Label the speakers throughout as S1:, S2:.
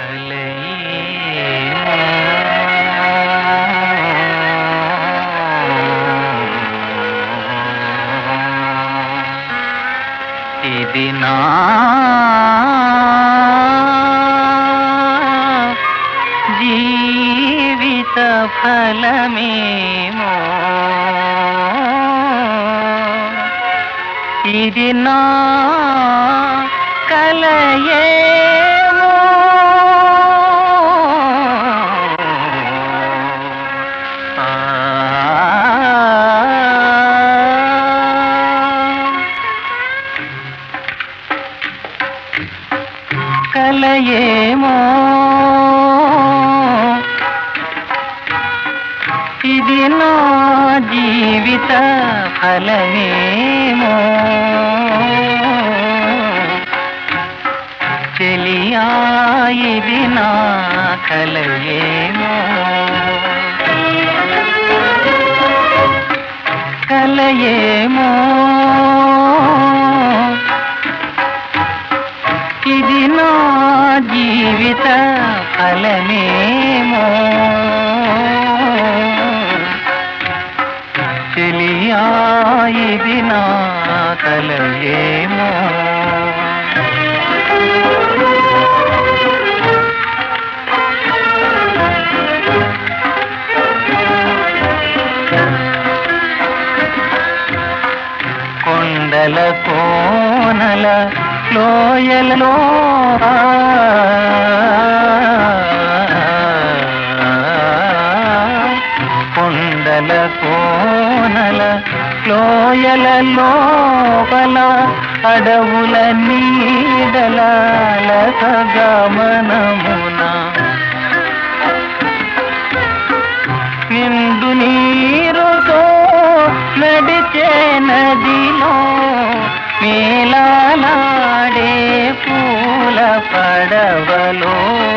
S1: ఇది నా జీవిత ఫలమేమో ఇది నా కలయేమో ఆ కలయేమో ఇది నా జీవిత ఫలమేమో చెలియా ఇది నా కలయేమో కలయేమో ఇది నా జీవిత ఫలమేమో చెలియా ఇది నా కలయేమో కొండల కోనల లోయలలో కొండల కోనల లోయల లోపల అడవుల నీడల గమనమున నిండు నీరుతో నడిచే నదిలో మేలాడే పూల పడవలో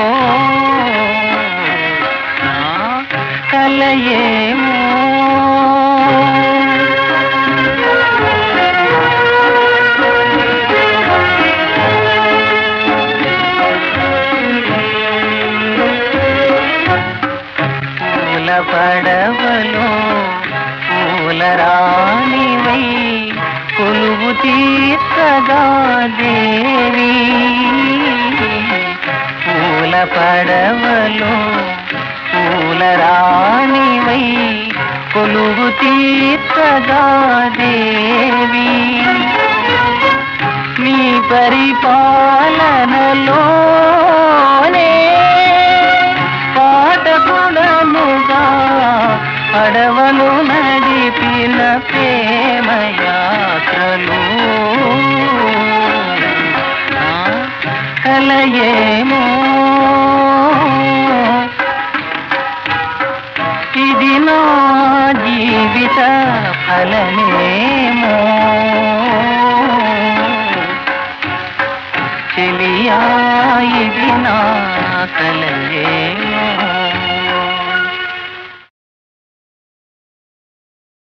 S1: నా కలయేమో పూల పడవలో పూల రాణివై కొలువు తీర్చగా దేవి పూల పడవలో పూల రాణివై కొలువు తీర్చగా దేవి నీ పరిపాలనలోనే పాటకుడముగా అడవలు నడిపిన ప్రేమ యాత్రలు నా కలయేమో ఇది నా జీవిత ఫలమేమో చెలియా ఇది నా కలయేమో